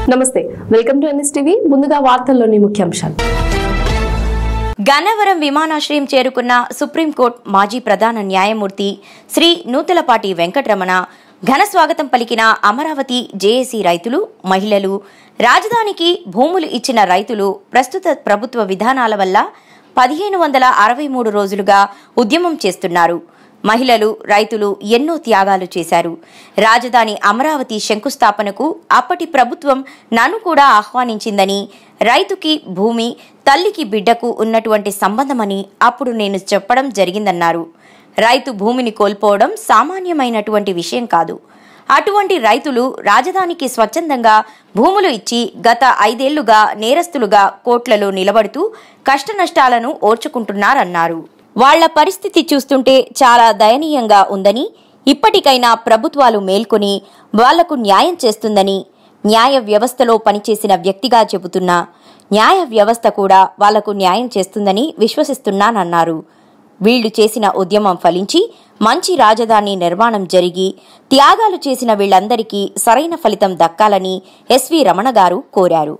నమస్తే welcome to NS TV ముందుగా వార్తల్లోని ముఖ్యాంశాలు గన్నవరం విమానాశ్రయం చేరుకున్న సుప్రీంకోర్టు మాజీ ప్రధాన న్యాయమూర్తి శ్రీ నూతలపాటి వెంకటరమణ ఘన స్వాగతం పలికిన అమరావతి జేఏసీ రైతులు మహిళలు రాజధానికి భూములు ఇచ్చిన రైతులు ప్రస్తుత ప్రభుత్వ విధానాల వల్ల పదిహేను వందల అరవై మూడు రోజులుగా ఉద్యమం చేస్తున్నారు మహిళలు రైతులు ఎన్నో త్యాగాలు చేశారు రాజధాని అమరావతి శంకుస్థాపనకు అప్పటి ప్రభుత్వం నన్ను కూడా ఆహ్వానించిందని రైతుకి భూమి తల్లికి బిడ్డకు ఉన్నటువంటి సంబంధమని అప్పుడు నేను చెప్పడం జరిగిందన్నారు రైతు భూమిని కోల్పోవడం సామాన్యమైనటువంటి విషయం కాదు అటువంటి రైతులు రాజధానికి స్వచ్ఛందంగా భూములు ఇచ్చి గత ఐదేళ్లుగా నేరస్తులుగా కోట్లలో నిలబడుతూ కష్టనష్టాలను ఓర్చుకుంటున్నారన్నారు వాళ్ల పరిస్థితి చూస్తుంటే చాలా దయనీయంగా ఉందని ఇప్పటికైనా ప్రభుత్వాలు మేల్కొని వాళ్లకు న్యాయం చేస్తుందని న్యాయ వ్యవస్థలో పనిచేసిన వ్యక్తిగా చెబుతున్నా న్యాయ వ్యవస్థ కూడా వాళ్లకు న్యాయం చేస్తుందని విశ్వసిస్తున్నానన్నారు వీళ్లు చేసిన ఉద్యమం ఫలించి మంచి రాజధాని నిర్మాణం జరిగి త్యాగాలు చేసిన వీళ్లందరికీ సరైన ఫలితం దక్కాలని ఎస్వి రమణ గారు కోరారు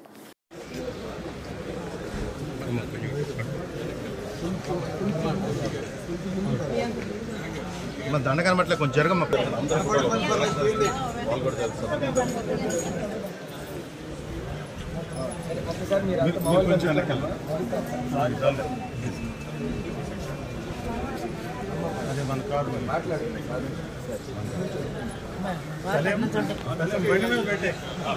మన దండ కనబట్లే కొంచెం జరగమ్మ మీరు- మీరు కొంచెం వెనక్కి వెళ్ళండి. అదే మన కారు మరి. సలేం. సలేం, బండి మీద పెట్టే.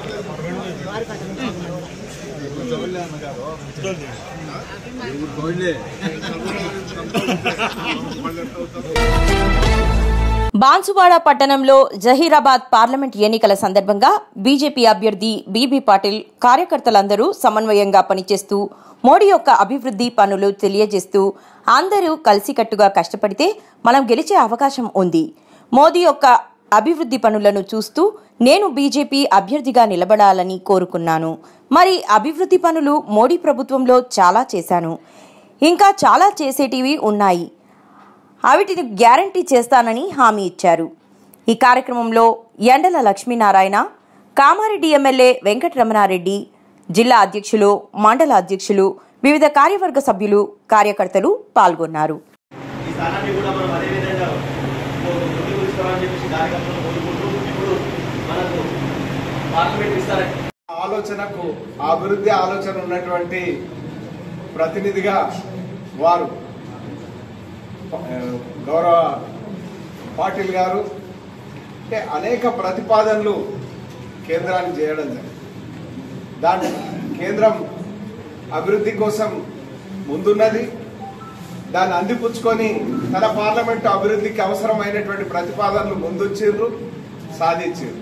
బాన్సువాడ పట్టణంలో జహీరాబాద్ పార్లమెంట్ ఎన్నికల సందర్భంగా బీజేపీ అభ్యర్థి బీబీ పాటిల్ కార్యకర్తలందరూ సమన్వయంగా పనిచేస్తూ మోడీ యొక్క అభివృద్ధి పనులు తెలియజేస్తూ అందరూ కలిసికట్టుగా కష్టపడితే మనం గెలిచే అవకాశం ఉంది మోదీ యొక్క అభివృద్ధి పనులను చూస్తూ నేను బీజేపీ అభ్యర్థిగా నిలబడాలని కోరుకున్నాను మరి అభివృద్ధి పనులు మోడీ ప్రభుత్వంలో చాలా చేశాను ఇంకా చాలా చేసేటివి ఉన్నాయి అవిటిని గ్యారంటీ చేస్తానని హామీ ఇచ్చారు ఈ కార్యక్రమంలో ఎండల లక్ష్మీనారాయణ కామారెడ్డి ఎమ్మెల్యే వెంకటరమణారెడ్డి జిల్లా అధ్యక్షులు మండల అధ్యక్షులు వివిధ కార్యవర్గ సభ్యులు కార్యకర్తలు పాల్గొన్నారు ఈ స్థానాన్ని కూడా మనం అదే విధంగా ముందుకు తీసుకోవాలని చెప్పేసి కార్యకర్తలు కోరుకుంటూ ఇప్పుడు మనకు పార్లమెంట్ ఇస్తారని ఆలోచనకు అభివృద్ధి ఆలోచన ఉన్నటువంటి ప్రతినిధిగా వారు ఆ, గౌరవ పాటిల్ గారు అంటే అనేక ప్రతిపాదనలు కేంద్రానికి చేయడం జరిగింది దాని కేంద్రం అభివృద్ధి కోసం ముందున్నది దాన్ని అందిపుచ్చుకొని తన పార్లమెంటు అభివృద్ధికి అవసరమైనటువంటి ప్రతిపాదనలు ముందుచ్చిర్రు సాధించారు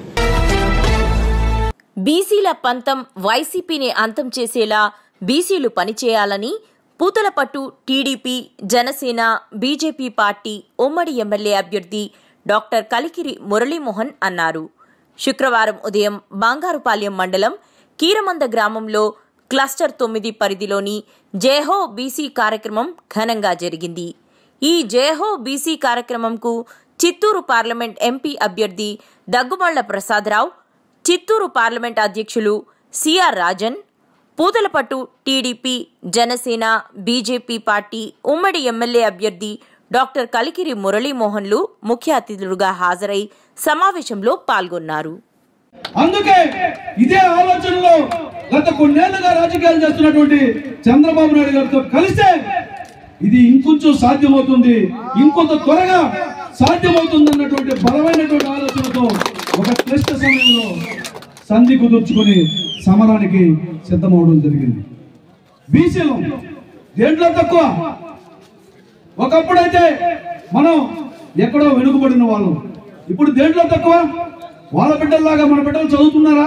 బీసీల పంతం వైసీపీని అంతం చేసేలా బీసీలు పనిచేయాలని Puthalapattu TDP Janasena BJP party ఉమ్మడి ఎమ్మెల్యే అభ్యర్థి డాక్టర్ కలికిరి మురళీమోహన్ అన్నారు శుక్రవారం ఉదయం బంగారుపాలెం మండలం కీరమంద గ్రామంలో క్లస్టర్ తొమ్మిది పరిధిలోని జేహో బీసీ కార్యక్రమం ఘనంగా జరిగింది ఈ జేహో బీసీ కార్యక్రమంకు చిత్తూరు పార్లమెంట్ ఎంపీ అభ్యర్థి దగ్గుమళ్ల ప్రసాదరావు చిత్తూరు పార్లమెంట్ అధ్యక్షులు CR Rajan Puthalapattu TDP Janasena BJP party ఉమ్మడి ఎమ్మెల్యే అభ్యర్థి డాక్టర్ కలికిరి మురళీమోహన్లు ముఖ్య అతిథులుగా హాజరై సమావేశంలో పాల్గొన్నారు అందుకే ఇదే ఆలోచనలో గత కొన్నేళ్లుగా రాజకీయాలు చేస్తున్నటువంటి చంద్రబాబు నాయుడు గారితో కలిస్తే ఇది ఇంకొంచెం సాధ్యమవుతుంది ఇంకొంత త్వరగా సాధ్యమవుతుంది అన్నటువంటి బలమైనటువంటి ఆలోచనతో ఒక క్లిష్ట సమయంలో సంధి కుదుర్చుకొని సమరానికి సిద్ధమవడం జరిగింది బీసీలు దేంట్లో తక్కువ ఒకప్పుడైతే మనం ఎక్కడో వెనుకబడిన వాళ్ళం ఇప్పుడు దేంట్లో తక్కువ వాళ్ళ బిడ్డల్లాగా మన బిడ్డలు చదువుతున్నారా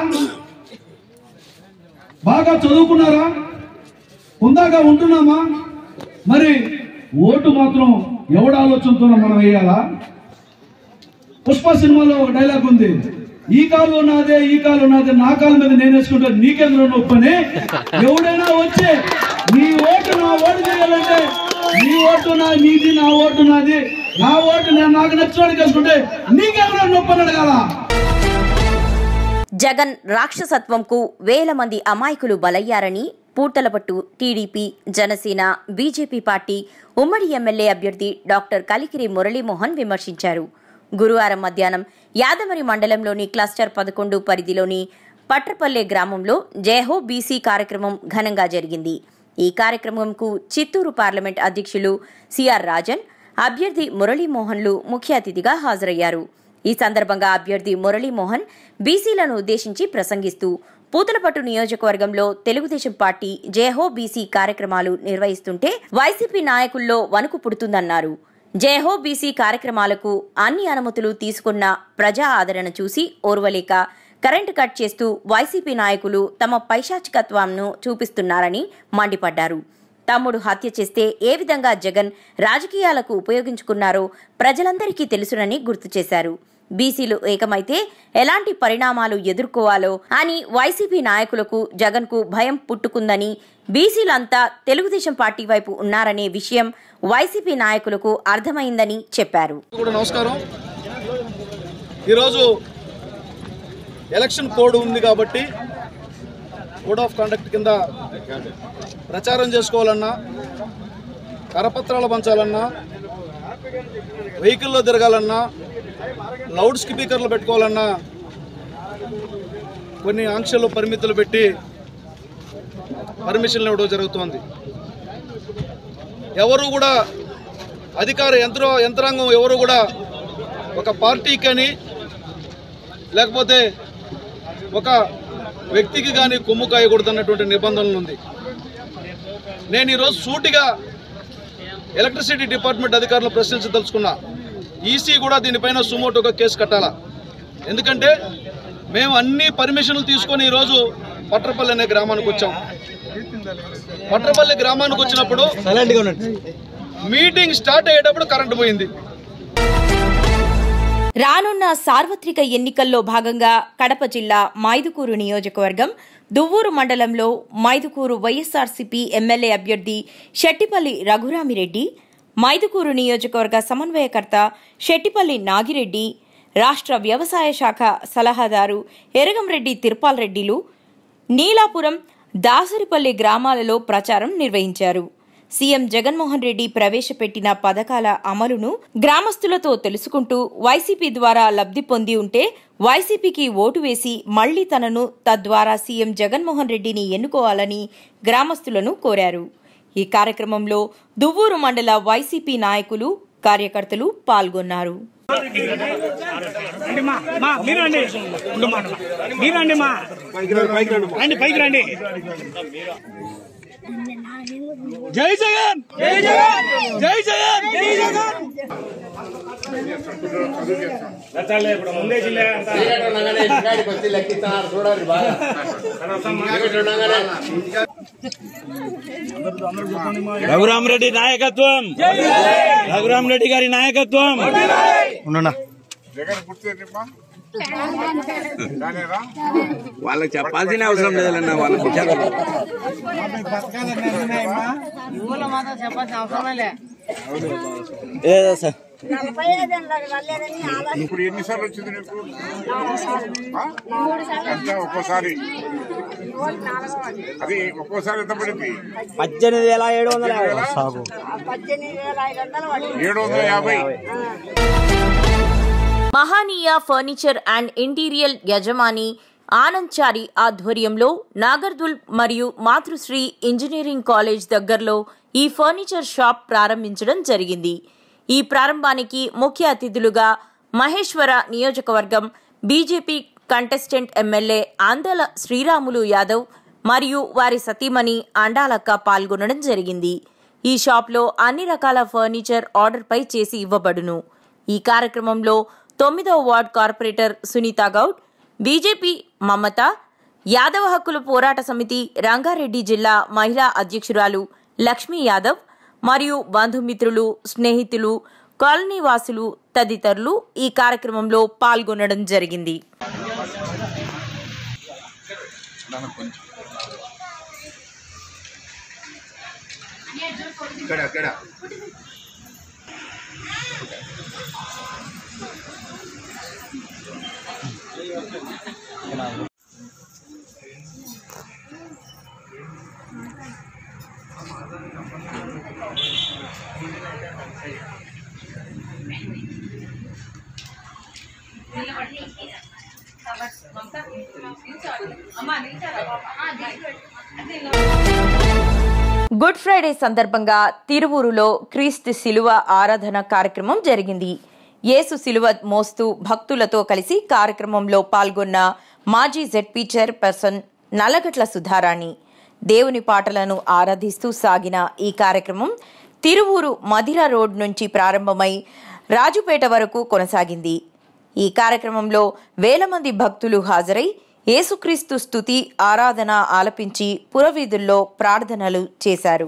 బాగా చదువుకున్నారా ఉందాగా ఉంటున్నామా మరి ఓటు మాత్రం ఎవడ ఆలోచనతోనో మనం వేయాలా పుష్ప సినిమాలో ఒక డైలాగ్ ఉంది ఈ కాలు నాదే ఈ కాలు నాదే నా కాలు మీద నేను వేసుకుంటే నీకేంద్ర నొప్పని ఎవడైనా వచ్చి నీ ఓటు నా ఓటు చేయాలంటే నీ ఓటు నా నీది నా ఓటు నాది నా ఓటు నేను నాకు నచ్చినోడికి వేసుకుంటే నీకెవరో నొప్పని అడగాల జగన్ రాక్షసత్వంకు వేల మంది అమాయకులు బలయ్యారని Puthalapattu TDP Janasena BJP party ఉమ్మడి ఎమ్మెల్యే అభ్యర్థి డాక్టర్ కలికిరి మురళీమోహన్ విమర్శించారు గురువారం మధ్యాహ్నం యాదమరి మండలంలోని క్లస్టర్ పదకొండు పరిధిలోని పట్రపల్లె గ్రామంలో జయహో బీసీ కార్యక్రమం ఘనంగా జరిగింది ఈ కార్యక్రమంకు చిత్తూరు పార్లమెంట్ అధ్యక్షులు సిఆర్ రాజన్ అభ్యర్థి మురళీమోహన్లు ముఖ్య అతిథిగా హాజరయ్యారు ఈ సందర్భంగా అభ్యర్థి మురళీమోహన్ బీసీలను ఉద్దేశించి ప్రసంగిస్తూ పూతలపట్టు నియోజకవర్గంలో తెలుగుదేశం పార్టీ జయహో బీసీ కార్యక్రమాలు నిర్వహిస్తుంటే వైసీపీ నాయకుల్లో వణుకు పుడుతుందన్నారు జయహో బీసీ కార్యక్రమాలకు అన్ని అనుమతులు తీసుకున్న ప్రజా ఆదరణ చూసి ఓర్వలేక కరెంటు కట్ చేస్తూ వైసీపీ నాయకులు తమ పైశాచికత్వంను చూపిస్తున్నారని మండిపడ్డారు తమ్ముడు హత్య చేస్తే ఏ విధంగా జగన్ రాజకీయాలకు ఉపయోగించుకున్నారో ప్రజలందరికీ తెలుసునని గుర్తు చేశారు బీసీలు ఏకమైతే ఎలాంటి పరిణామాలు ఎదుర్కోవాలో అని వైసీపీ నాయకులకు జగన్కు భయం పుట్టుకుందని బీసీలంతా తెలుగుదేశం పార్టీ వైపు ఉన్నారనే విషయం వైసీపీ నాయకులకు అర్థమైందని చెప్పారు కూడా నమస్కారం ఈరోజు ఎలక్షన్ కోడ్ ఉంది కాబట్టి కోడ్ ఆఫ్ కండక్ట్ కింద ప్రచారం చేసుకోవాలన్నా కరపత్రాలు పంచాలన్నా వెహికల్లో తిరగాలన్నా లౌడ్ స్పీకర్లు పెట్టుకోవాలన్నా కొన్ని ఆంక్షలు పరిమితులు పెట్టి పర్మిషన్లు ఇవ్వడం జరుగుతోంది ఎవరు కూడా అధికార యంత్ర యంత్రాంగం ఎవరు కూడా ఒక పార్టీకి కానీ లేకపోతే ఒక వ్యక్తికి కానీ కొమ్ము కాయకూడదన్నటువంటి నిబంధనలు ఉంది నేను ఈరోజు సూటిగా ఎలక్ట్రిసిటీ డిపార్ట్మెంట్ అధికారులను ప్రశ్నించదలుచుకున్నా ఈసీ కూడా దీనిపైన సుమోటోగా కేసు కట్టాలా ఎందుకంటే మేము అన్ని పర్మిషన్లు తీసుకొని ఈరోజు పట్రపల్లి అనే గ్రామానికి వచ్చాం పట్రపల్లి గ్రామానికి వచ్చినప్పుడు మీటింగ్ స్టార్ట్ అయ్యేటప్పుడు కరెంటు పోయింది రానున్న సార్వత్రిక ఎన్నికల్లో భాగంగా కడప జిల్లా మైదుకూరు నియోజకవర్గం దువ్వూరు మండలంలో మైదుకూరు వైఎస్ఆర్సీపీ ఎమ్మెల్యే అభ్యర్థి శెట్టిపల్లి రఘురామిరెడ్డి మైదుకూరు నియోజకవర్గ సమన్వయకర్త శెట్టిపల్లి నాగిరెడ్డి రాష్ట్ర వ్యవసాయ శాఖ సలహాదారు ఎరగంరెడ్డి తిరుపాల్ రెడ్డిలు నీలాపురం దాసరిపల్లి గ్రామాలలో ప్రచారం నిర్వహించారు సీఎం జగన్మోహన్ రెడ్డి ప్రవేశపెట్టిన పథకాల అమలును గ్రామస్తులతో తెలుసుకుంటూ వైసీపీ ద్వారా లబ్ధి పొంది ఉంటే వైసీపీకి ఓటు వేసి మళ్లీ తనను తద్వారా సీఎం జగన్మోహన్ రెడ్డిని ఎన్నుకోవాలని గ్రామస్తులను కోరారు ఈ కార్యక్రమంలో దువ్వూరు మండల వైసీపీ నాయకులు కార్యకర్తలు పాల్గొన్నారు రండి మా మా మీరు రండి ఉండు మా మీరు రండి మా రండి పైకి రండి జై జగన్ జై జగన్ జై జగన్ జై జగన్ ఇప్పుడు ముందే జిల్లా అంతా రఘురామరెడ్డి నాయకత్వం రఘురామరెడ్డి గారి నాయకత్వం వాళ్ళకి చెప్పాల్సిన అవసరం లేదన్న వాళ్ళకి విచారం ఏదో సార్ ఇప్పుడు ఎన్నిసార్లు వచ్చింది నీకు ఆ? ఎంత ఒక్కోసారి అది ఒక్కోసారి ఎంత పడింది పద్దెనిమిది వేల ఏడు వందల ఏడు వందల యాభై మహానీయ ఫర్నిచర్ అండ్ ఇంటీరియల్ యజమాని ఆనంద్ చారి ఆధ్వర్యంలో నాగర్దుల్ మరియు మాతృశ్రీ ఇంజనీరింగ్ కాలేజ్ దగ్గరలో ఈ ఫర్నిచర్ షాప్ ప్రారంభించడం జరిగింది ఈ ప్రారంభానికి ముఖ్య అతిథులుగా మహేశ్వర నియోజకవర్గం BJP contestant MLA Andela Sriramulu Yadav మరియు వారి సతీమణి అండాలక్క పాల్గొనడం జరిగింది ఈ షాప్లో అన్ని రకాల ఫర్నిచర్ ఆర్డర్పై చేసి ఇవ్వబడును ఈ కార్యక్రమంలో తొమ్మిదవ ward corporator Sunitha Goud BJP Mamatha Yadava హక్కుల పోరాట సమితి రంగారెడ్డి జిల్లా మహిళా అధ్యక్షురాలు లక్ష్మీ యాదవ్ మరియు బంధుమిత్రులు స్నేహితులు కాలనీ వాసులు తదితరులు ఈ కార్యక్రమంలో పాల్గొనడం జరిగింది ఇక్కడ అక్కడ గుడ్ ఫ్రైడే సందర్భంగా తిరువూరులో క్రీస్తు శిలువ ఆరాధన కార్యక్రమం జరిగింది యేసు శిలువ మోస్తూ భక్తులతో కలిసి కార్యక్రమంలో పాల్గొన్న మాజీ జెడ్పీ చైర్పర్సన్ నల్లగట్ల సుధారాణి దేవుని పాటలను ఆరాధిస్తూ సాగిన ఈ కార్యక్రమం తిరువూరు మధిర రోడ్ నుంచి ప్రారంభమై రాజుపేట వరకు కొనసాగింది ఈ కార్యక్రమంలో వేల మంది భక్తులు హాజరై యేసుక్రీస్తు స్తుతి ఆరాధన ఆలపించి పురవీధుల్లో ప్రార్థనలు చేశారు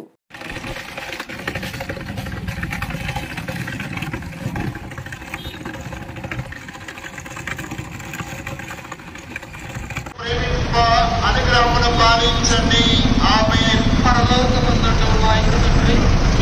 అనుగ్రహమును భావించండి ఆమె పరలోకమందుండు మా యొక్క తండ్రి,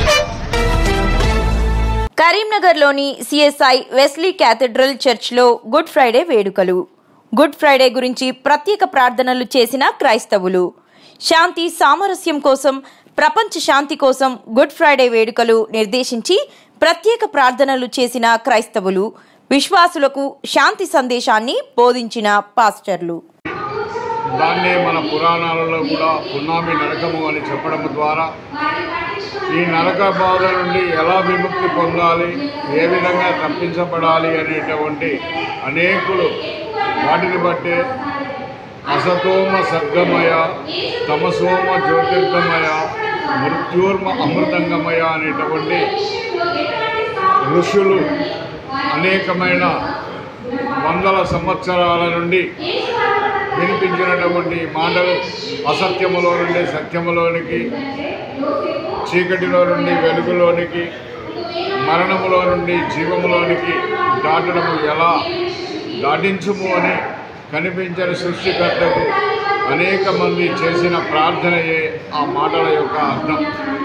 కరీంనగర్లోని సిఎస్ఐ వెస్లీ క్యాథెడ్రల్ చర్చ్లో గుడ్ ఫ్రైడే వేడుకలు గుడ్ ఫ్రైడే గురించి ప్రత్యేక ప్రార్థనలు చేసిన క్రైస్తవులు శాంతి సామరస్యం కోసం ప్రపంచ శాంతి కోసం గుడ్ ఫ్రైడే వేడుకలు నిర్దేశించి ప్రత్యేక ప్రార్థనలు చేసిన క్రైస్తవులు విశ్వాసులకు శాంతి సందేశాన్ని బోధించిన పాస్టర్లు దాన్నే మన పురాణాలలో కూడా పున్నామి నరకము అని చెప్పడం ద్వారా ఈ నరక బాధ నుండి ఎలా విముక్తి పొందాలి ఏ విధంగా తప్పించబడాలి అనేటువంటి అనేకులు వాటిని బట్టే అసతోమ సద్గమయ తమసోమ జ్యోతిర్గమయ మృత్యోర్మ అమృతంగమయ అనేటువంటి ఋషులు అనేకమైన వందల సంవత్సరాల నుండి వినిపించినటువంటి మాటలు అసత్యములో నుండి సత్యములోనికి చీకటిలో నుండి వెలుగులోనికి మరణములో నుండి జీవములోనికి దాటడము ఎలా దాటించుము అని కనిపించిన సృష్టికర్తకు అనేక మంది చేసిన ప్రార్థనయే ఆ మాటల యొక్క అర్థం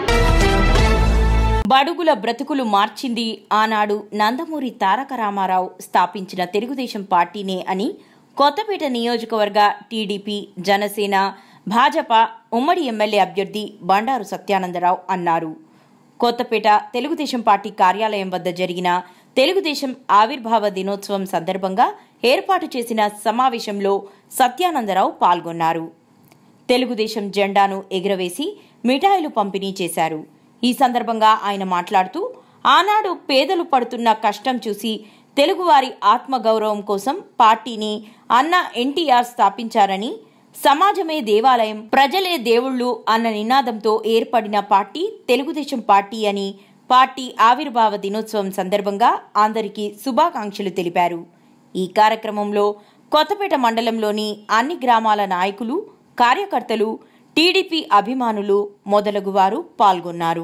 బడుగుల బ్రతుకులు మార్చింది ఆనాడు నందమూరి తారక రామారావు స్థాపించిన తెలుగుదేశం పార్టీనే అని కొత్తపేట నియోజకవర్గ టీడీపీ జనసేన భాజపా ఉమ్మడి ఎమ్మెల్యే అభ్యర్థి బండారు సత్యానందరావు అన్నారు కొత్తపేట తెలుగుదేశం పార్టీ కార్యాలయం వద్ద జరిగిన తెలుగుదేశం ఆవిర్భావ దినోత్సవం సందర్భంగా ఏర్పాటు చేసిన సమావేశంలో సత్యానందరావు పాల్గొన్నారు తెలుగుదేశం జెండాను ఎగురవేసి మిఠాయిలు పంపిణీ చేశారు ఈ సందర్భంగా ఆయన మాట్లాడుతూ ఆనాడు పేదలు పడుతున్న కష్టం చూసి తెలుగువారి ఆత్మగౌరవం కోసం పార్టీని అన్న ఎన్టీఆర్ స్థాపించారని సమాజమే దేవాలయం ప్రజలే దేవుళ్ళు అన్న నినాదంతో ఏర్పడిన పార్టీ తెలుగుదేశం పార్టీ అని పార్టీ ఆవిర్భావ దినోత్సవం సందర్భంగా అందరికీ శుభాకాంక్షలు తెలిపారు ఈ కార్యక్రమంలో కొత్తపేట మండలంలోని అన్ని గ్రామాల నాయకులు కార్యకర్తలు టీడీపీ అభిమానులు మొదలగువారు పాల్గొన్నారు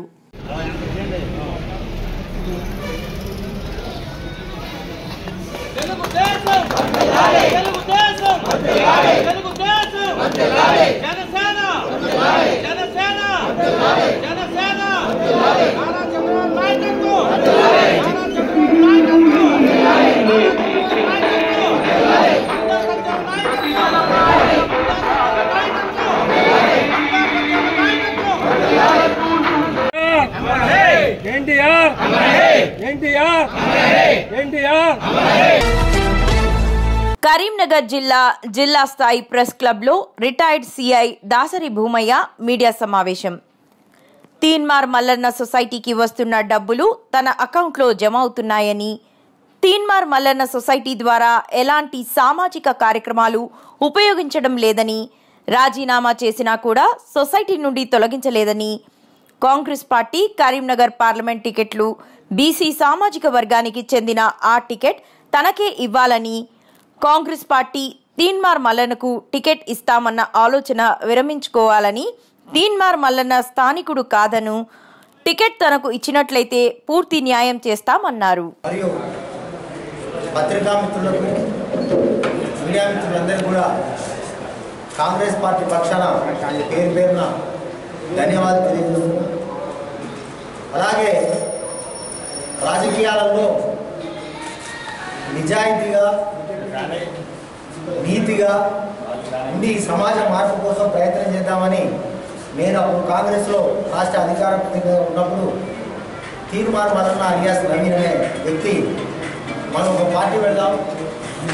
ఎన్టీఆర్ ఎన్టీఆర్ ఎన్టీఆర్ కరీంనగర్ జిల్లా జిల్లా స్థాయి ప్రెస్ క్లబ్లో retired CI Dasari Bhoomaiah media సమావేశం తీన్మార్ మల్లన్న సొసైటీకి వస్తున్న డబ్బులు తన అకౌంట్లో జమ అవుతున్నాయని తీన్మార్ మల్లన్న సొసైటీ ద్వారా ఎలాంటి సామాజిక కార్యక్రమాలు ఉపయోగించడం లేదని రాజీనామా చేసినా కూడా సొసైటీ నుండి తొలగించలేదని కాంగ్రెస్ పార్టీ కరీంనగర్ పార్లమెంట్ టికెట్లు బీసీ సామాజిక వర్గానికి చెందిన ఆ టికెట్ తనకే ఇవ్వాలని కాంగ్రెస్ పార్టీ తీన్మార్ మల్లన్నకు టికెట్ ఇస్తామన్న ఆలోచన విరమించుకోవాలని తీన్మార్ మల్లన్న స్థానికుడు కాదను టికెట్ తనకు ఇచ్చినట్లయితే పూర్తి న్యాయం చేస్తామన్నారు మరియు పత్రికా మిత్రులకు మీడియా మిత్రులందరికీ కూడా కాంగ్రెస్ పార్టీ పక్షాన పేరు పేరున ధన్యవాదాలు తెలియజేస్తున్నా అలాగే రాజకీయాలలో నిజాయితీగా నీతిగా ఉండి ఈ సమాజ మార్పు కోసం ప్రయత్నం చేద్దామని నేను అప్పుడు కాంగ్రెస్లో రాష్ట్ర అధికార ప్రతినిధిగా ఉన్నప్పుడు తీర్మార్ మల్లన్న అలియాస్ నవీన్ అనే వ్యక్తి మనం ఒక పార్టీ పెడదాం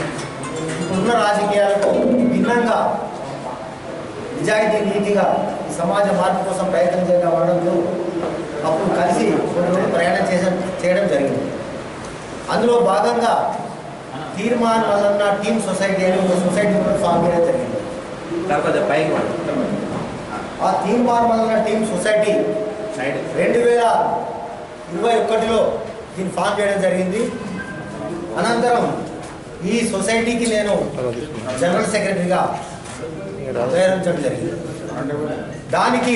ఇప్పుడున్న రాజకీయాలకు భిన్నంగా నిజాయితీ నీతిగా ఈ సమాజ మార్పు కోసం ప్రయత్నం చేద్దాం అనడంతో అప్పుడు కలిసి కొన్ని రోజులు ప్రయాణం చేసే చేయడం జరిగింది అందులో భాగంగా తీర్మాన్ వలన టీమ్ సొసైటీ అని ఒక సొసైటీ కూడా ఫామ్ చేయడం జరిగింది ఆ తీర్మాన్ వలన టీమ్ సొసైటీ రెండు వేల ఇరవై ఒకటిలో దీన్ని ఫామ్ చేయడం జరిగింది అనంతరం ఈ సొసైటీకి నేను జనరల్ సెక్రటరీగా ప్రేరించడం జరిగింది దానికి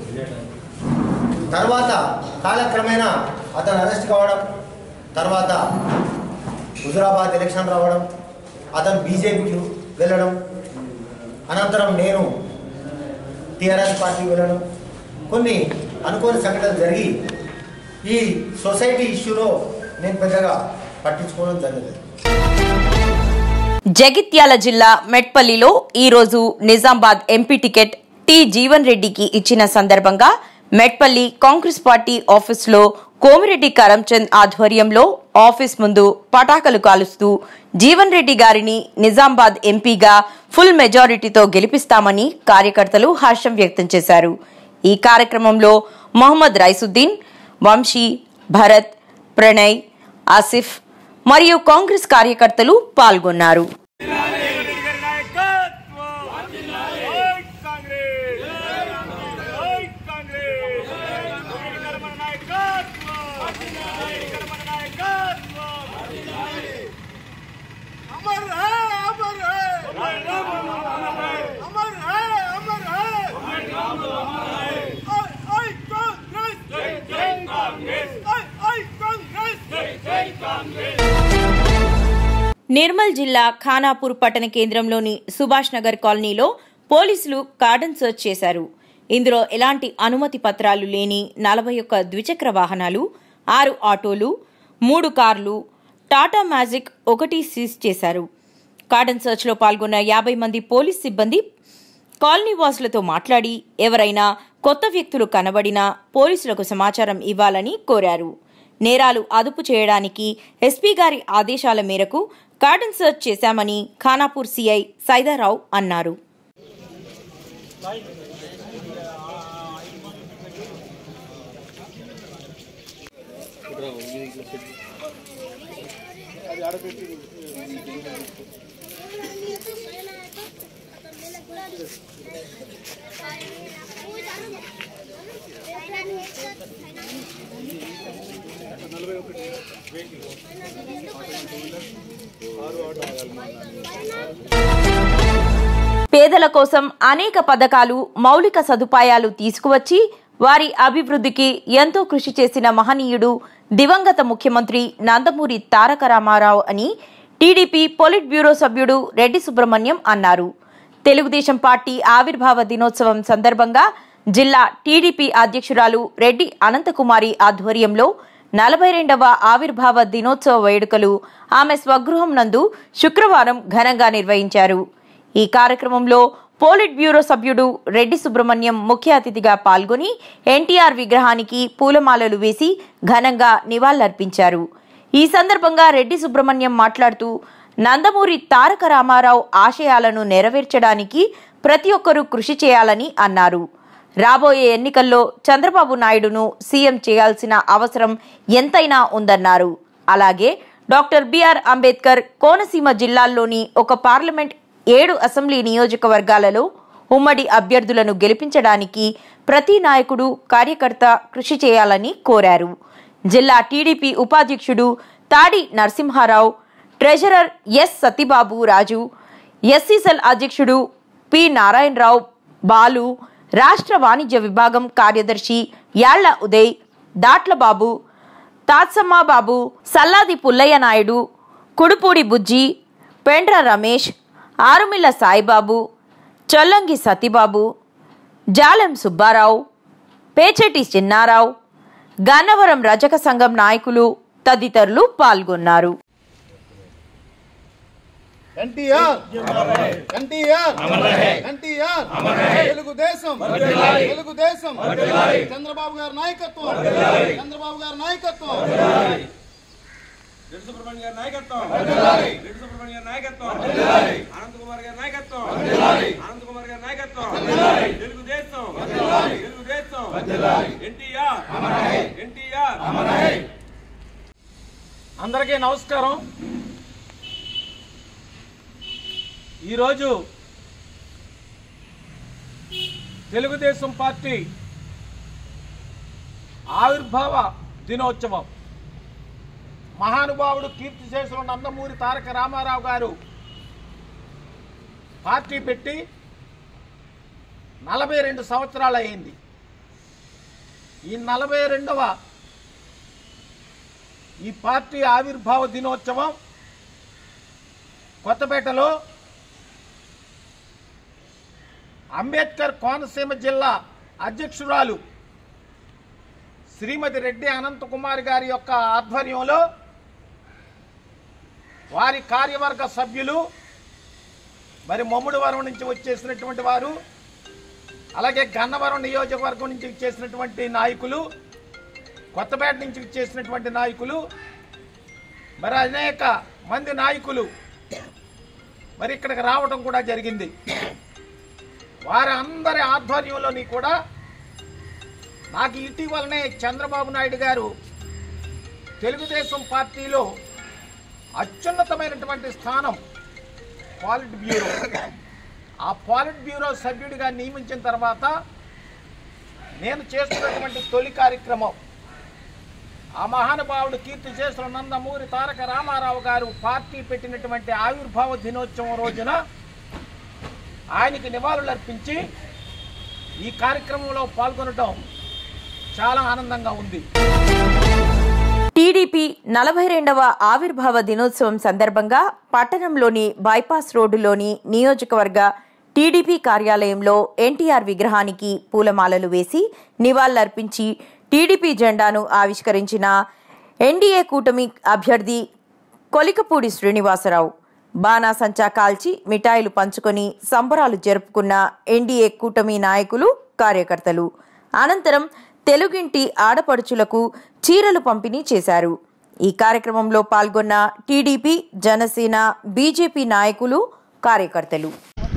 తర్వాత కాలక్రమేణా అతను అరెస్ట్ కావడం తర్వాత హుజురాబాద్ ఎలక్షన్ రావడం అతను బీజేపీకి వెళ్ళడం అనంతరం నేను టీఆర్ఎస్ పార్టీకి వెళ్ళడం కొన్ని అనుకోని సంఘటనలు జరిగి ఈ సొసైటీ ఇష్యూలో నేను పెద్దగా పట్టించుకోవడం జరగలేదు జగిత్యాల జిల్లా మెట్పల్లిలో ఈరోజు Nizamabad MP ticket T Jeevan రెడ్డికి ఇచ్చిన సందర్భంగా మెట్పల్లి కాంగ్రెస్ పార్టీ ఆఫీసులో కోమిరెడ్డి కరంచంద్ ఆధ్వర్యంలో ఆఫీస్ ముందు పటాకులు కాలుస్తూ జీవన్ రెడ్డి గారిని నిజామాబాద్ ఎంపీగా ఫుల్ మెజారిటీతో గెలిపిస్తామని కార్యకర్తలు హర్షం వ్యక్తం చేశారు ఈ కార్యక్రమంలో మొహమ్మద్ రైసుద్దీన్ వంశీ భరత్ ప్రణయ్ ఆసిఫ్ మరియు కాంగ్రెస్ కార్యకర్తలు పాల్గొన్నారు నిర్మల్ జిల్లా ఖానాపూర్ పట్టణ కేంద్రంలోని సుభాష్ నగర్ కాలనీలో పోలీసులు కార్డన్ సర్చ్ చేశారు ఇందులో ఎలాంటి అనుమతి పత్రాలు లేని నలభై ఒక్క ద్విచక్ర వాహనాలు ఆరు ఆటోలు మూడు కార్లు టాటా మ్యాజిక్ ఒకటి సీజ్ చేశారు కార్డన్ సర్చ్లో పాల్గొన్న యాభై మంది పోలీస్ సిబ్బంది కాలనీ వాసులతో మాట్లాడి ఎవరైనా కొత్త వ్యక్తులు కనబడినా పోలీసులకు సమాచారం ఇవ్వాలని కోరారు నేరాలు అదుపు చేయడానికి ఎస్పీ గారి ఆదేశాల మేరకు కార్డన్ సర్చ్ చేశామని ఖానాపూర్ సీఐ సైదారావు అన్నారు పేదల కోసం అనేక పథకాలు మౌలిక సదుపాయాలు తీసుకువచ్చి వారి అభివృద్ధికి ఎంతో కృషి చేసిన మహనీయుడు దివంగత ముఖ్యమంత్రి నందమూరి తారక రామారావు అని టీడీపీ పొలిట్ బ్యూరో సభ్యుడు రెడ్డి సుబ్రహ్మణ్యం అన్నారు తెలుగుదేశం పార్టీ ఆవిర్భావ దినోత్సవం సందర్భంగా జిల్లా టీడీపీ అధ్యక్షురాలు రెడ్డి అనంతకుమారి ఆధ్వర్యంలో నలభై రెండవ ఆవిర్భావ దినోత్సవ వేడుకలు ఆమె స్వగృహం నందు శుక్రవారం ఘనంగా నిర్వహించారు ఈ కార్యక్రమంలో పోలిట్ బ్యూరో సభ్యుడు రెడ్డి సుబ్రహ్మణ్యం ముఖ్య అతిథిగా పాల్గొని ఎన్టీఆర్ విగ్రహానికి పూలమాలలు వేసి ఘనంగా నివాళులర్పించారు ఈ సందర్భంగా రెడ్డి సుబ్రహ్మణ్యం మాట్లాడుతూ నందమూరి తారక రామారావు ఆశయాలను నెరవేర్చడానికి ప్రతి ఒక్కరూ కృషి చేయాలని అన్నారు రాబోయే ఎన్నికల్లో చంద్రబాబు నాయుడును సీఎం చేయాల్సిన అవసరం ఎంతైనా ఉందన్నారు అలాగే డాక్టర్ బిఆర్ అంబేద్కర్ కోనసీమ జిల్లాల్లోని ఒక పార్లమెంట్ ఏడు అసెంబ్లీ నియోజకవర్గాలలో ఉమ్మడి అభ్యర్థులను గెలిపించడానికి ప్రతి నాయకుడు కార్యకర్త కృషి చేయాలని కోరారు జిల్లా టీడీపీ ఉపాధ్యక్షుడు Tadi Narasimharao treasurer S Satibabu Raju SC cell అధ్యక్షుడు పి నారాయణరావు బాలు రాష్ట్ర వాణిజ్య విభాగం కార్యదర్శి యాళ్ల ఉదయ్ దాట్లబాబు తాత్సమ్మ బాబు సల్లాది పుల్లయ్య నాయుడు కుడుపూడి బుజ్జి పెండ్ర రమేష్ ఆరుమిల్ల సాయిబాబు చొల్లంగి సతీబాబు జాలెం సుబ్బారావు పేచెటి చిన్నారావు గన్నవరం రజక సంఘం నాయకులు తదితరులు పాల్గొన్నారు ఎన్టీఆర్ ఎన్టీఆర్ ఎన్టీఆర్ తెలుగుదేశం తెలుగుదేశం చంద్రబాబు గారి నాయకత్వం చంద్రబాబు గారి నాయకత్వం రెడ్డి సుబ్రహ్మణ్య గారి నాయకత్వం రెడ్డి సుబ్రహ్మణ్య గారి నాయకత్వం అనంత్ కుమార్ గారి నాయకత్వం అనంత్ కుమార్ గారి నాయకత్వం తెలుగుదేశం ఎన్టీఆర్ ఎన్టీఆర్ అందరికీ నమస్కారం ఈరోజు తెలుగుదేశం పార్టీ ఆవిర్భావ దినోత్సవం మహానుభావుడు కీర్తిశేషులు నందమూరి తారక రామారావు గారు పార్టీ పెట్టి నలభై రెండు సంవత్సరాలు అయింది ఈ నలభై రెండవ ఈ పార్టీ ఆవిర్భావ దినోత్సవం కొత్తపేటలో అంబేద్కర్ కోనసీమ జిల్లా అధ్యక్షురాలు శ్రీమతి రెడ్డి అనంతకుమార్ గారి యొక్క ఆధ్వర్యంలో వారి కార్యవర్గ సభ్యులు మరి మమ్ముడివరం నుంచి వచ్చేసినటువంటి వారు అలాగే గన్నవరం నియోజకవర్గం నుంచి చేసినటువంటి నాయకులు కొత్తపేట నుంచి చేసినటువంటి నాయకులు మరి అనేక మంది నాయకులు మరి ఇక్కడికి రావడం కూడా జరిగింది వారి అందరి ఆధ్వర్యంలోని కూడా నాకు ఇటీవలనే చంద్రబాబు నాయుడు గారు తెలుగుదేశం పార్టీలో అత్యున్నతమైనటువంటి స్థానం పాలిట్ బ్యూరో ఆ పాలిట్ బ్యూరో సభ్యుడిగా నియమించిన తర్వాత నేను చేస్తున్నటువంటి తొలి కార్యక్రమం ఆ మహానుభావుడు కీర్తి చేసిన నందమూరి తారక రామారావు గారు పార్టీ పెట్టినటువంటి ఆవిర్భావ దినోత్సవం రోజున ఆయనకి నివాళులు అర్పించి ఈ కార్యక్రమంలో పాల్గొనడం చాలా ఆనందంగా ఉంది టీడీపీ నలభై రెండవ ఆవిర్భావ దినోత్సవం సందర్భంగా పట్టణంలోని బైపాస్ రోడ్డులోని నియోజకవర్గ టీడీపీ కార్యాలయంలో ఎన్టీఆర్ విగ్రహానికి పూలమాలలు వేసి నివాళులర్పించి టీడీపీ జెండాను ఆవిష్కరించిన ఎన్డీఏ కూటమి అభ్యర్థి కొలికపూడి శ్రీనివాసరావు బాణాసంచా కాల్చి మిఠాయిలు పంచుకొని సంబరాలు జరుపుకున్న ఎన్డీఏ కూటమి నాయకులు కార్యకర్తలు అనంతరం తెలుగింటి ఆడపడుచులకు చీరలు పంపిణీ చేశారు ఈ కార్యక్రమంలో పాల్గొన్న టీడీపీ జనసేన బీజేపీ నాయకులు కార్యకర్తలు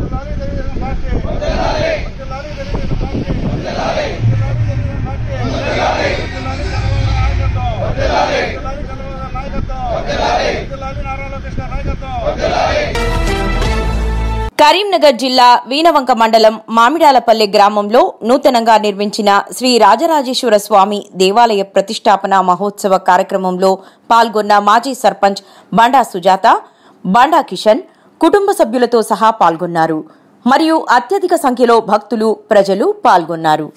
కరీంనగర్ జిల్లా వీణవంక మండలం మామిడాలపల్లె గ్రామంలో నూతనంగా నిర్మించిన శ్రీ రాజరాజేశ్వర స్వామి దేవాలయ ప్రతిష్టాపన మహోత్సవ కార్యక్రమంలో పాల్గొన్న మాజీ సర్పంచ్ బండా సుజాత బండా కిషన్ కుటుంబ సభ్యులతో సహా పాల్గొన్నారు మరియు అత్యధిక సంఖ్యలో భక్తులు ప్రజలు పాల్గొన్నారు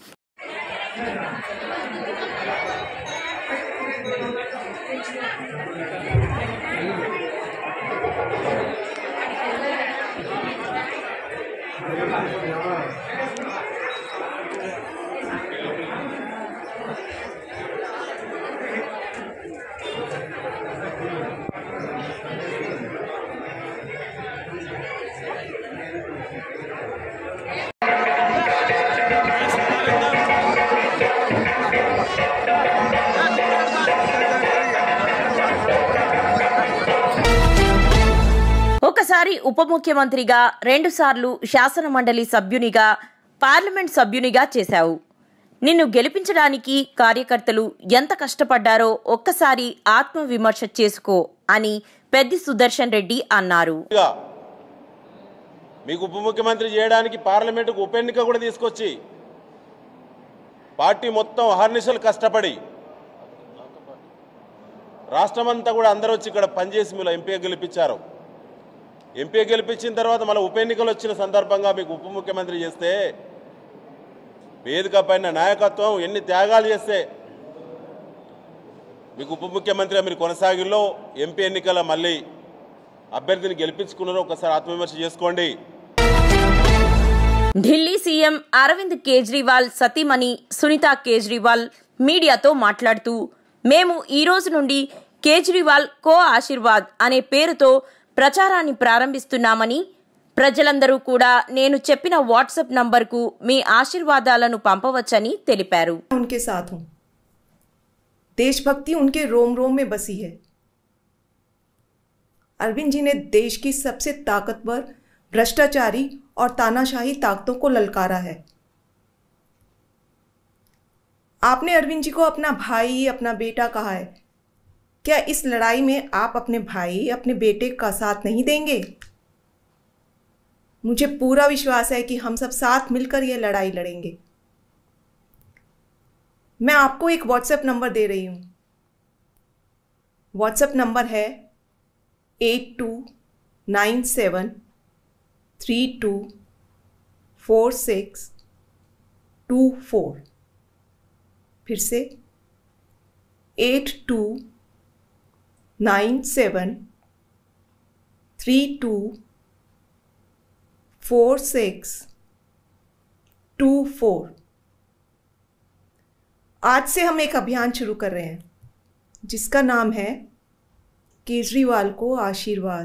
ఒకసారి ఉప ముఖ్యమంత్రిగా రెండుసార్లు శాసన మండలి సభ్యునిగా పార్లమెంట్ సభ్యునిగా చేశావు నిన్ను గెలిపించడానికి కార్యకర్తలు ఎంత కష్టపడ్డారో ఒక్కసారి ఆత్మవిమర్శ చేసుకో అని పెద్ది సుదర్శన్ రెడ్డి అన్నారు గా మీకు ఉప ముఖ్యమంత్రి చేయడానికి పార్లమెంటుకు ఉప ఎన్నిక కూడా తీసుకొచ్చి పార్టీ మొత్తం అహర్నిశలు కష్టపడి రాష్ట్రమంతా కూడా అందరూ వచ్చి ఇక్కడ పనిచేసి మీరు ఎంపీ గెలిపించారు ఎంపీ గెలిపించిన తర్వాత మళ్ళీ ఉప ఎన్నికలు వచ్చిన సందర్భంగా మీకు ఉప ముఖ్యమంత్రి చేస్తే వేదిక పైన నాయకత్వం ఎన్ని త్యాగాలు చేస్తే మీకు ఉప ముఖ్యమంత్రిగా మీరు కొనసాగిల్లో ఎంపీ ఎన్నికల మళ్ళీ అభ్యర్థిని గెలిపించుకున్నారో ఒకసారి ఆత్మవిమర్శ చేసుకోండి ఢిల్లీ సీఎం అరవింద్ కేజ్రీవాల్ సతీమణి సునీత కేజ్రీవాల్ మీడియాతో మాట్లాడుతూ మేము ఈ రోజు నుండి కేజ్రీవాల్ కో ఆశీర్వాద్ అనే పేరుతో ప్రచారాన్ని ప్రారంభిస్తున్నామని ప్రజలందరూ కూడా నేను చెప్పిన వాట్సాప్ నంబర్కు మీ ఆశీర్వాదాలను పంపవచ్చని తెలిపారు उनके साथ हूँ देशभक्ति उनके रोम रोम में बसी है अरविंद जी ने देश की सबसे ताकतवर भ्रष्टाचारी और तानाशाही ताकतों को ललकारा है आपने अरविंद जी को अपना भाई अपना बेटा कहा है क्या इस लड़ाई में आप अपने भाई अपने बेटे का साथ नहीं देंगे मुझे पूरा विश्वास है कि हम सब साथ मिलकर यह लड़ाई लड़ेंगे मैं आपको एक व्हाट्सएप नंबर दे रही हूँ व्हाट्सएप नंबर है eight two nine seven three two four six two four फिर से eight two nine seven three two four six two four आज से हम एक अभियान शुरू कर रहे हैं जिसका नाम है केजरीवाल को आशीर्वाद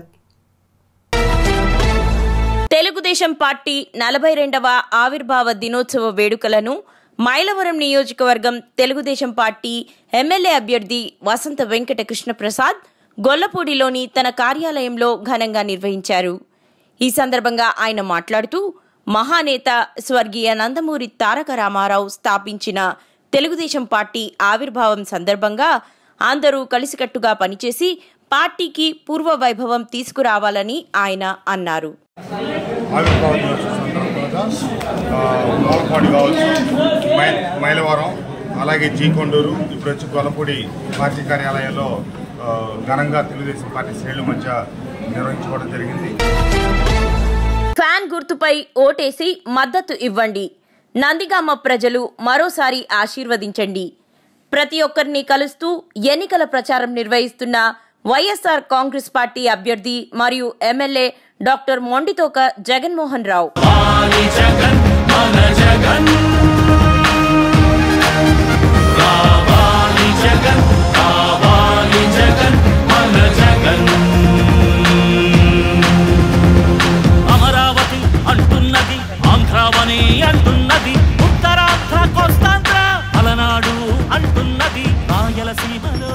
తెలుగుదేశం పార్టీ నలభై రెండవ ఆవిర్భావ దినోత్సవ వేడుకలను మైలవరం నియోజకవర్గం తెలుగుదేశం పార్టీ ఎమ్మెల్యే అభ్యర్థి వసంత వెంకట కృష్ణప్రసాద్ గొల్లపూడిలోని తన కార్యాలయంలో ఘనంగా నిర్వహించారు ఈ సందర్భంగా ఆయన మాట్లాడుతూ మహానేత స్వర్గీయ నందమూరి తారక రామారావు స్థాపించిన తెలుగుదేశం పార్టీ ఆవిర్భావం సందర్భంగా అందరూ కలిసికట్టుగా పనిచేసి పార్టీకి పూర్వ వైభవం తీసుకురావాలని ఆయన అన్నారు ఆవిర్భావ దినోత్సవం సందర్భంగా ఆ, మూలపాడు కావచ్చు మై మైలవరం అలాగే జీకొండూరు ఇప్పుడు వచ్చి గొల్లపూడి పార్టీ కార్యాలయంలో ఆ, ఘనంగా తెలుగుదేశం పార్టీ శ్రేణుల మధ్య నిర్వహించుకోవడం జరిగింది ఫ్యాన్ గుర్తుపై ఓటేసి మద్దతు ఇవ్వండి నందిగామ ప్రజలు మరోసారి ఆశీర్వదించండి ప్రతి ఒక్కరిని కలుస్తూ ఎన్నికల ప్రచారం నిర్వహిస్తున్న వైఎస్ఆర్ కాంగ్రెస్ పార్టీ అభ్యర్థి మరియు ఎమ్మెల్యే డాక్టర్ మొండితోక జగన్మోహన్ రావు అమరావతి అంటున్నది ఆంధ్రావని అంటున్నది ఉత్తరాంధ్ర కోస్తాంధ్ర అలనాడు అంటున్నది రాయలసీమలో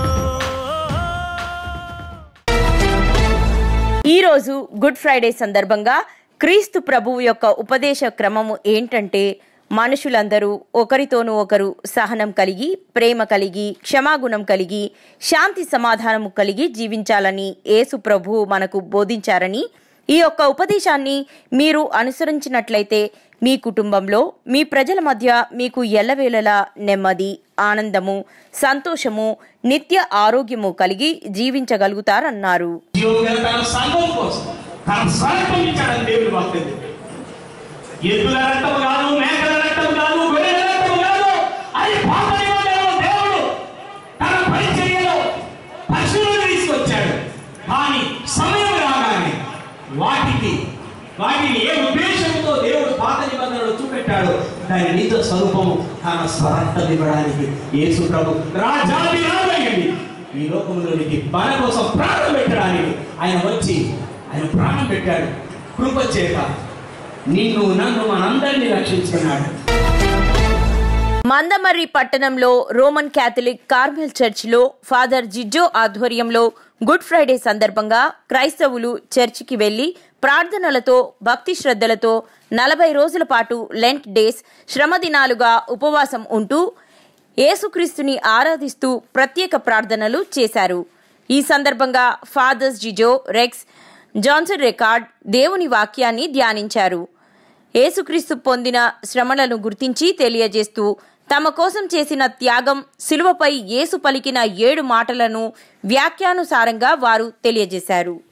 ఈ రోజు గుడ్ ఫ్రైడే సందర్భంగా క్రీస్తు ప్రభువు యొక్క ఉపదేశ క్రమము ఏంటంటే మనుషులందరూ ఒకరితోనూ ఒకరు సహనం కలిగి ప్రేమ కలిగి క్షమాగుణం కలిగి శాంతి సమాధానము కలిగి జీవించాలని యేసు ప్రభువు మనకు బోధించారని ఈ యొక్క ఉపదేశాన్ని మీరు అనుసరించినట్లయితే మీ కుటుంబంలో మీ ప్రజల మధ్య మీకు ఎల్లవేళలా నెమ్మది ఆనందము సంతోషము నిత్య ఆరోగ్యము కలిగి జీవించగలుగుతారన్నారు జీవం తన సంఘం కోసం తన స్వరూపం ఇచ్చాడని దేవుడు వాక్యం ఎద్దుల రక్తం కాదు మేకల రక్తం కాదు గొర్రెల రక్తం కాదు అది పాత నిబంధనలో దేవుడు తన పరిచర్యలో పశువులను తీసుకొచ్చాడు కానీ సమయం రాగానే వాటికి వాటిని ఏ ఉద్దేశంతో దేవుడు పాత నిబంధనలు చూపెట్టాడు దాని నిజ స్వరూపము తన స్వరక్తం ఇవ్వడానికి యేసు ప్రభు రాజాది రాజయ్యండి ఈ లోకంలోనికి మన కోసం ప్రాణం పెట్టడానికి ఆయన వచ్చి ఆయన ప్రాణం పెట్టాడు కృప చేత నిన్ను నన్ను మనందరినీ రక్షించుకున్నాడు మందమర్రి పట్టణంలో రోమన్ క్యాథలిక్ కార్మెల్ చర్చిలో ఫాదర్ జిజ్జో ఆధ్వర్యంలో గుడ్ ఫ్రైడే సందర్భంగా క్రైస్తవులు చర్చికి వెళ్లి ప్రార్థనలతో భక్తి శ్రద్ధలతో నలభై రోజుల పాటు లెంట్ డేస్ శ్రమ దినాలుగా ఉపవాసం ఉంటూ యేసుక్రీస్తుని ఆరాధిస్తూ ప్రత్యేక ప్రార్థనలు చేశారు ఈ సందర్భంగా ఫాదర్స్ జిజో రెక్స్ జాన్సన్ రికార్డ్ దేవుని వాక్యాన్ని ధ్యానించారు యేసుక్రీస్తు పొందిన శ్రమలను గుర్తించి తెలియజేస్తూ తమ కోసం చేసిన త్యాగం శిలువపై యేసు పలికిన ఏడు మాటలను వ్యాఖ్యానుసారంగా వారు తెలియజేశారు